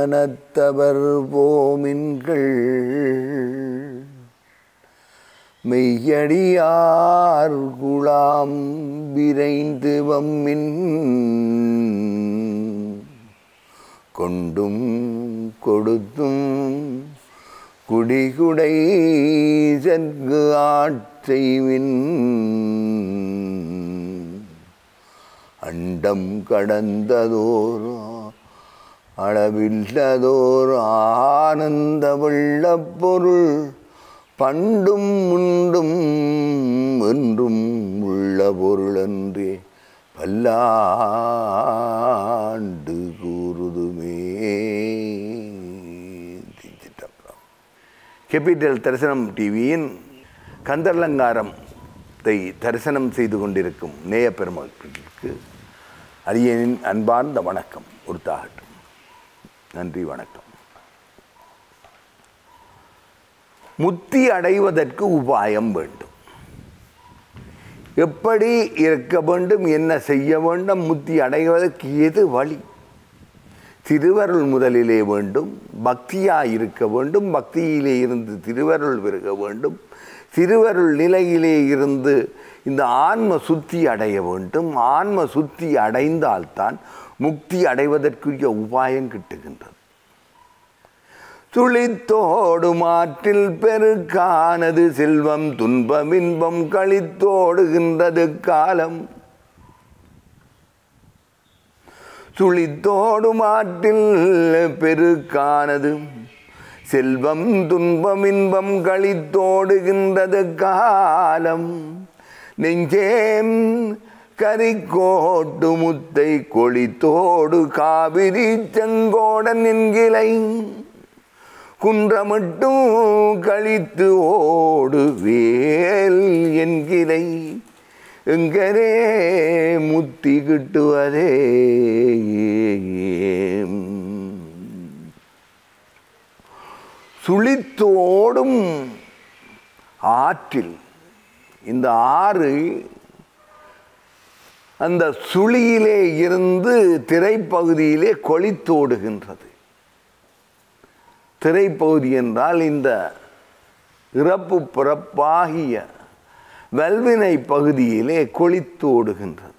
மெய்யடியார்வனத்தவர் போமின்கள் மெய்யடியார் குழாம் விரைந்து வம்மின் கொண்டும் கொடுத்தும் குடிகுடை செற்கு ஆட்செய்வின் அண்டம் கடந்ததோர் அளவில்லதோர் ஆனந்த வெள்ளப் பொருள் பண்டும் உண்டும் என்றும் உள்ள பொருளன்றே பல்லாண்டு கூறுதுமே திருச்சிற்றம்பலம். கேபிட்டல் தரிசனம் டிவியின் கந்தர்லங்காரத்தை தரிசனம் செய்து கொண்டிருக்கும் நேய பெருமக்களுக்கு அரியனின் அன்பார்ந்த வணக்கம் உறுத்தாகட்டும் நன்றி வணக்கம் முத்தி அடைவதற்கு உபாயம் வேண்டும் எப்படி இருக்க வேண்டும் என்ன செய்ய வேண்டும் முத்தி அடைவதற்கு எது வழி திருவருள் முதலிலே வேண்டும் பக்தியாய் இருக்க வேண்டும் பக்தியிலே இருந்து திருவருள் பெருக வேண்டும் திருவருள் நிலையிலே இருந்து இந்த ஆன்ம சுத்தி அடைய வேண்டும் ஆன்ம சுத்தி அடைந்தால்தான் முக்தி அடைவதற்குரிய உபாயம் கிட்டுகின்றது துளித்தோடு மாற்றில் பெருக்கானது செல்வம் துன்பம் இன்பம் கழித்தோடுகின்றது காலம் துளித்தோடு மாற்றில் பெருக்கானது செல்வம் துன்பம் இன்பம் கழித்தோடுகின்றது காலம் நெஞ்சேம் கரிக்கோட்டு முத்தை கொளித்தோடு காவிரி செங்கோடன் என்கிலை குன்றமட்டும் கழித்து ஓடு வேல் என்கிலை எங்கரே முத்தி கிட்டுவதே சுழித்தோடும் ஆற்றில் இந்த ஆறு அந்த சுழியிலே இருந்து திரைப்பகுதியிலே கொளித்தோடுகின்றது திரைப்பகுதி என்றால் இந்த இறப்பு பிறப்பாகிய வல்வினை பகுதியிலே கொளித்தோடுகின்றது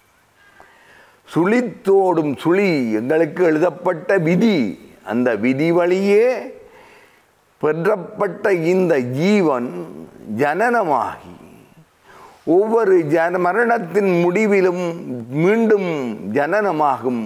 சுழித்தோடும் சுழி எங்களுக்கு எழுதப்பட்ட விதி அந்த விதி வழியே பெற்றப்பட்ட இந்த ஜீவன் ஜனனமாகி ஒவ்வொரு ஜன மரணத்தின் முடிவிலும் மீண்டும் ஜனனமாகும்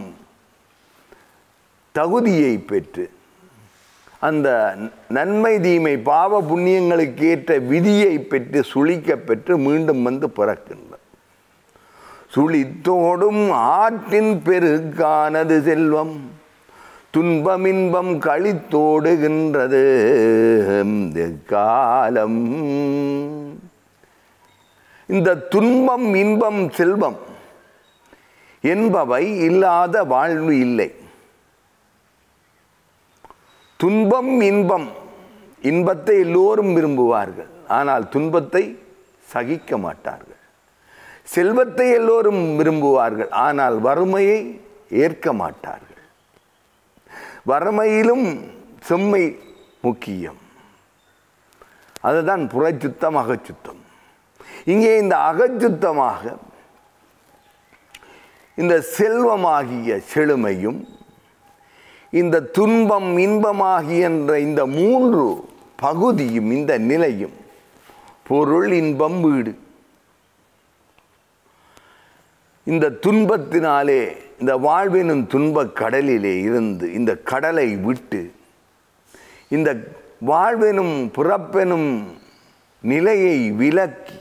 தகுதியை பெற்று அந்த நன்மை தீமை பாவ புண்ணியங்களுக்கு ஏற்ற விதியை பெற்று சுழிக்க பெற்று மீண்டும் வந்து பிறக்கின்ற சுழித்தோடும் ஆற்றின் பெருக்கானது செல்வம் துன்பமின்பம் கழித்தோடுகின்றது இந்த காலம் இந்த துன்பம் இன்பம் செல்வம் என்பவை இல்லாத வாழ்வு இல்லை துன்பம் இன்பம் இன்பத்தை எல்லோரும் விரும்புவார்கள் ஆனால் துன்பத்தை சகிக்க மாட்டார்கள் செல்வத்தை எல்லோரும் விரும்புவார்கள் ஆனால் வறுமையை ஏற்க மாட்டார்கள் வறுமையிலும் செம்மை முக்கியம் அதுதான் புறச்சுத்தம் அகச்சுத்தம் இங்கே இந்த அகச்சுத்தமாக இந்த செல்வமாகிய செழுமையும் இந்த துன்பம் இன்பமாகிய என்ற இந்த மூன்று பகுதியும் இந்த நிலையும் பொருள் இன்பம் வீடு இந்த துன்பத்தினாலே இந்த வாழ்வினும் துன்பக் கடலிலே இருந்து இந்த கடலை விட்டு இந்த வாழ்வெனும் பிறப்பெனும் நிலையை விலக்கி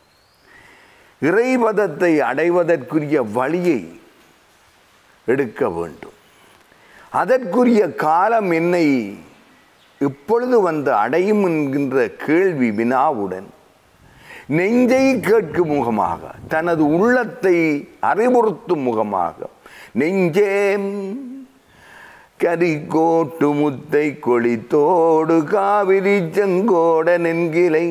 இறைவதத்தை அடைவதற்குரிய வழியை எடுக்க வேண்டும் அதற்குரிய காலம் என்னை இப்பொழுது வந்து அடையும் என்கின்ற கேள்வி வினாவுடன் நெஞ்சை கேட்கும் முகமாக தனது உள்ளத்தை அறிவுறுத்தும் முகமாக நெஞ்சேம் கரிக்கோட்டு முத்தை கொளித்தோடு காவிரி செங்கோட நென்கிலை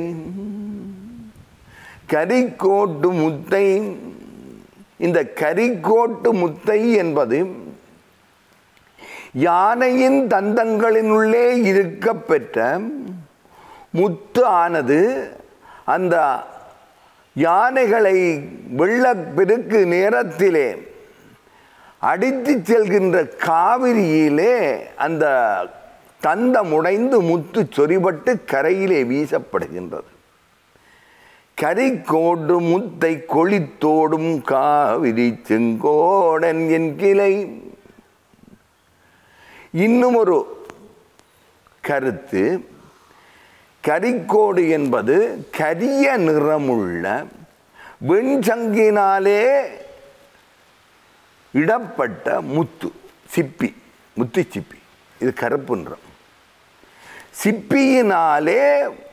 கரிக்கோட்டு முத்தை இந்த கரிக்கோட்டு முத்தை என்பது யானையின் தந்தங்களினுள்ளே இருக்க பெற்ற முத்து ஆனது அந்த யானைகளை வெள்ளப்பெருக்கு நேரத்திலே அடித்து செல்கின்ற காவிரியிலே அந்த தந்தம் உடைந்து முத்து சொறிபட்டு கரையிலே வீசப்படுகின்றது கரிக்கோடு முத்தை கொளித்தோடும் காவிரி செங்கோடன் என் கிளை இன்னும் ஒரு கருத்து கரிக்கோடு என்பது கரிய நிறமுள்ள வெண்சங்கினாலே இடப்பட்ட முத்து சிப்பி முத்து சிப்பி இது கருப்பு நிறம் சிப்பியினாலே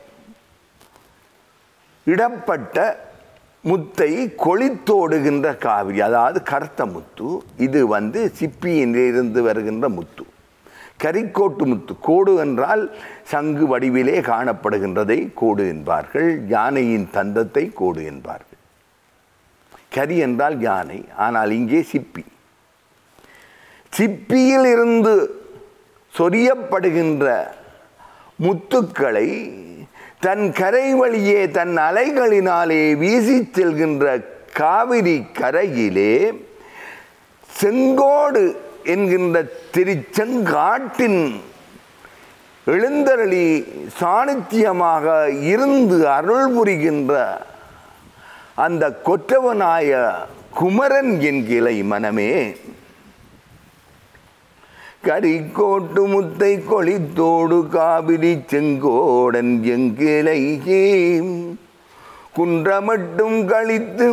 இடப்பட்ட முத்தை கொளித்தோடுகின்ற காவிரி அதாவது கருத்த முத்து இது வந்து சிப்பியிலிருந்து வருகின்ற முத்து கரிக்கோட்டு முத்து கோடு என்றால் சங்கு வடிவிலே காணப்படுகின்றதை கோடு என்பார்கள் யானையின் தந்தத்தை கோடு என்பார்கள் கரி என்றால் யானை ஆனால் இங்கே சிப்பி சிப்பியில் இருந்து சொரியப்படுகின்ற முத்துக்களை தன் கரை வழியே தன் அலைகளினாலே வீசிச் செல்கின்ற காவிரி கரையிலே செங்கோடு என்கின்ற திருச்செங்காட்டின் எழுந்தருளி சாணித்தியமாக இருந்து அருள் புரிகின்ற அந்த கொற்றவனாய குமரன் என்கிளை மனமே கரிக்கோட்டு முத்தை கொளித்தோடு காவிரி செங்கோடன் எங்கிளையே குன்றமட்டும் கழித்து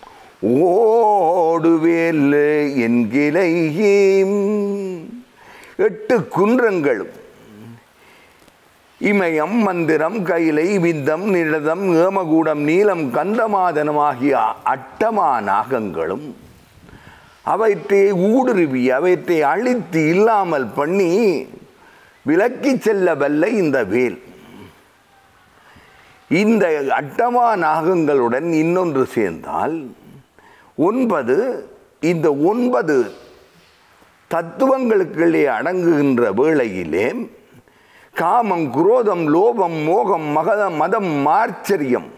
ஓடுவேல் என்கிளையே எட்டு குன்றங்களும் இமயம் மந்திரம் கைலை வித்தம் நிழதம் ஏமகூடம் நீலம் கந்தமாதனம் ஆகிய அட்டமா நாகங்களும் அவற்றை ஊடுருவி அவற்றை அழித்து இல்லாமல் பண்ணி விலக்கி செல்ல வல்ல இந்த வேல் இந்த அட்டமா நாகங்களுடன் இன்னொன்று சேர்ந்தால் ஒன்பது இந்த ஒன்பது தத்துவங்களுக்குள்ளே அடங்குகின்ற வேளையிலே காமம் குரோதம் லோபம் மோகம் மகதம் மதம் மார்ச்சரியம்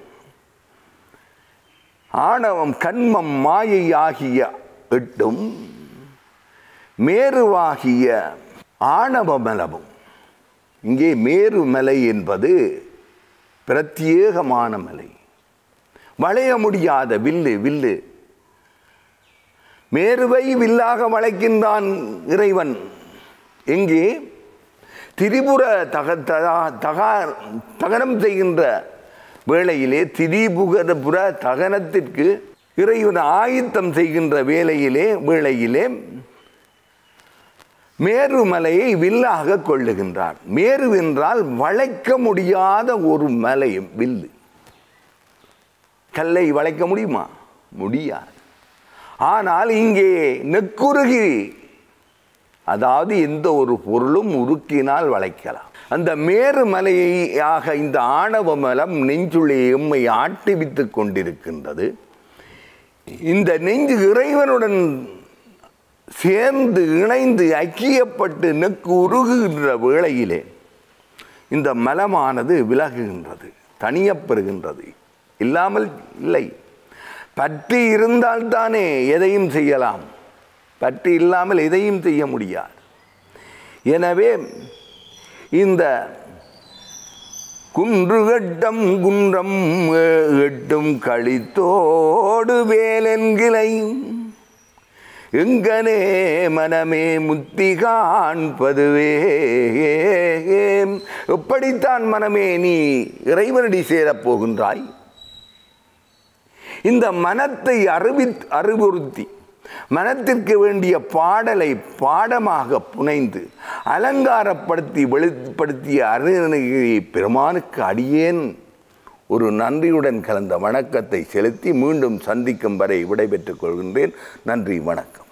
ஆணவம் கண்மம் மாயை ஆகிய எட்டும் மேருவாகிய ஆணவ மலமும் இங்கே மேரு மலை என்பது பிரத்யேகமான மலை வளைய முடியாத வில்லு வில்லு மேருவை வில்லாக வளைக்கின்றான் இறைவன் எங்கே திரிபுர தக தகா- தகா தகனம் செய்கின்ற வேளையிலே திரிபுகரபுர தகனத்திற்கு இறைவன் ஆயத்தம் செய்கின்ற வேளையிலே வேளையிலே மேருமலையை வில்லாக கொள்ளுகின்றார் மேரு என்றால் வளைக்க முடியாத ஒரு மலை வில்லு கல்லை வளைக்க முடியுமா முடியாது ஆனால் இங்கே நெக்குருகி அதாவது எந்த ஒரு பொருளும் உருக்கினால் வளைக்கலாம் அந்த மேருமலையாக இந்த ஆணவ மலம் நெஞ்சுள்ளே எம்மை ஆட்டிவித்துக் கொண்டிருக்கின்றது இந்த நெஞ்சு இறைவனுடன் சேர்ந்து இணைந்து ஐக்கியப்பட்டு நெக்கு உருகுகின்ற வேளையிலே இந்த மலமானது விலகுகின்றது தனியப்பெறுகின்றது இல்லாமல் இல்லை பற்றி இருந்தால்தானே எதையும் செய்யலாம் பற்றி இல்லாமல் எதையும் செய்ய முடியாது எனவே இந்த குன்றுகட்டம் குன்றம் எட்டும் கழித்தோடு வேலென்கிளை எங்கனே மனமே முத்தி காண்பதுவே எப்படித்தான் மனமே நீ இறைவனடி சேரப் போகின்றாய் இந்த மனத்தை அறிவி அறிவுறுத்தி மனத்திற்கு வேண்டிய பாடலை பாடமாக புனைந்து அலங்காரப்படுத்தி வெளிப்படுத்திய அருணகிரி பெருமானுக்கு அடியேன் ஒரு நன்றியுடன் கலந்த வணக்கத்தை செலுத்தி மீண்டும் சந்திக்கும் வரை விடைபெற்றுக் கொள்கின்றேன் நன்றி வணக்கம்